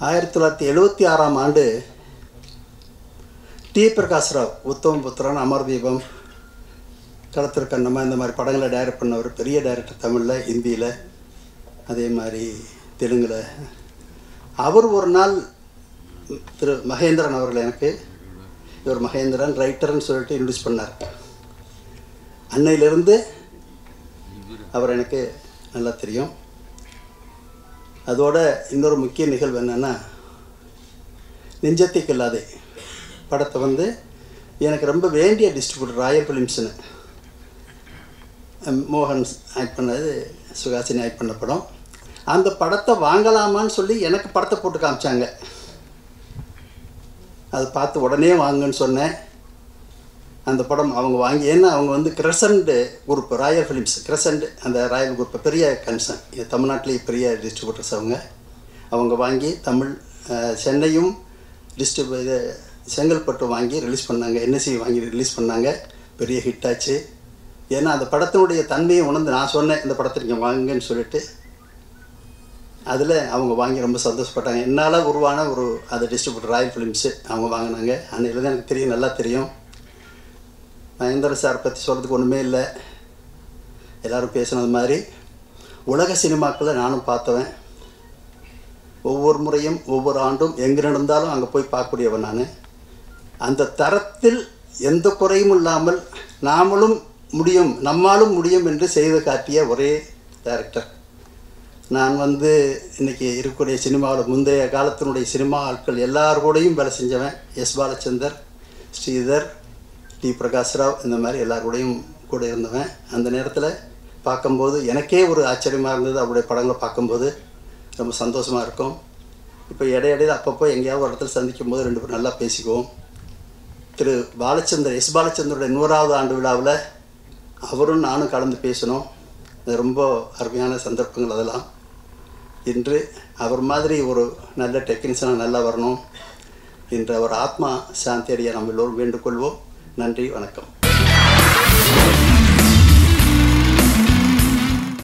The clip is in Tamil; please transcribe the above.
ஆயிரத்தி தொள்ளாயிரத்தி எழுபத்தி ஆறாம் ஆண்டு டி பிரகாஷ் ராவ் உத்தம புத்திரன் அமர் தீபம் களத்திற்கு கண்ணம்மா இந்த மாதிரி படங்களை டைரக்ட் பண்ணவர் பெரிய டைரக்டர் தமிழில் ஹிந்தியில் அதே மாதிரி தெலுங்கில் அவர் ஒரு நாள் திரு மகேந்திரன் அவர்கள் எனக்கு இவர் மகேந்திரன் ரைட்டர்னு சொல்லிட்டு இன்ட்ரடியூஸ் பண்ணார் அன்னையிலிருந்து அவர் எனக்கு நல்லா தெரியும் அதோட இன்னொரு முக்கிய நிகழ்வு என்னென்னா நெஞ்சத்தை கில்லாதே படத்தை வந்து எனக்கு ரொம்ப வேண்டிய டிஸ்ட்ரிபியூட்டர் ராயல் ஃபிலிம்ஸ்னு மோகன் ஆக்ட் பண்ணது சுகாசினி ஆக்ட் பண்ண படம் அந்த படத்தை வாங்கலாமான்னு சொல்லி எனக்கு படத்தை போட்டு காமிச்சாங்க அது பார்த்து உடனே வாங்கன்னு சொன்னேன் அந்த படம் அவங்க வாங்கி ஏன்னா அவங்க வந்து Crescent group Royal Films Crescent அந்த ராயல் குரூப் பெரிய கன்சர்ன் இது தமிழ்நாட்டிலேயே பெரிய டிஸ்ட்ரிபியூட்டர்ஸ் அவங்க அவங்க வாங்கி தமிழ் அஹ், சென்னையும் டிஸ்ட்ரிபு இது செங்கல்பட்டு வாங்கி ரிலீஸ் பண்ணாங்க என்எஸ்சி வாங்கி ரிலீஸ் பண்ணாங்க பெரிய ஹிட் ஆச்சு ஏன்னா அந்த படத்தினுடைய தன்மையை உணர்ந்து நான் சொன்னேன் இந்த படத்தை நீங்கள் வாங்குங்கன்னு சொல்லிட்டு அதில் அவங்க வாங்கி ரொம்ப சந்தோஷப்பட்டாங்க என்னால் உருவான ஒரு அது டிஸ்ட்ரிபியூட்டர் ராயல் ஃபிலிம்ஸு அவங்க வாங்கினாங்க அன்னையிலேருந்து எனக்கு தெரியும் நல்லா தெரியும் மகேந்திர சார் பற்றி சொல்கிறதுக்கு ஒன்றுமே இல்லை எல்லாரும் பேசுனது மாதிரி உலக சினிமாக்களை நானும் பார்த்தவன் ஒவ்வொரு முறையும் ஒவ்வொரு ஆண்டும் எங்கே நடந்தாலும் அங்கே போய் பார்க்கக்கூடியவன் நான் அந்த தரத்தில் எந்த குறையும் இல்லாமல் நாமளும் முடியும் நம்மாலும் முடியும் என்று செய்து காட்டிய ஒரே டைரக்டர் நான் வந்து இன்னைக்கு இருக்கக்கூடிய சினிமாவில் முந்தைய காலத்தினுடைய சினிமா ஆட்கள் எல்லார் கூடயும் வேலை செஞ்சவன் எஸ் பாலச்சந்தர் ஸ்ரீதர் டி பிரகாஷ் ராவ் இந்த மாதிரி எல்லார் கூடயும் கூட இருந்தவன் அந்த நேரத்தில் பார்க்கும்போது எனக்கே ஒரு ஆச்சரியமாக இருந்தது அவருடைய படங்களை பார்க்கும்போது ரொம்ப சந்தோஷமாக இருக்கும் இப்போ இடையிடையில் அப்பப்போ எங்கேயாவது ஒரு இடத்துல சந்திக்கும் போது ரெண்டு பேரும் நல்லா பேசிக்குவோம் திரு பாலச்சந்தர் எஸ் பாலச்சந்தருடைய நூறாவது ஆண்டு விழாவில் அவரும் நானும் கலந்து பேசினோம் அது ரொம்ப அருமையான சந்தர்ப்பங்கள் அதெல்லாம் இன்று அவர் மாதிரி ஒரு நல்ல டெக்னீஷியனாக நல்லா வரணும் என்ற ஒரு ஆத்மா சாந்தி அடைய நம்ம எல்லோரும் வேண்டுகொள்வோம் நன்றி வணக்கம்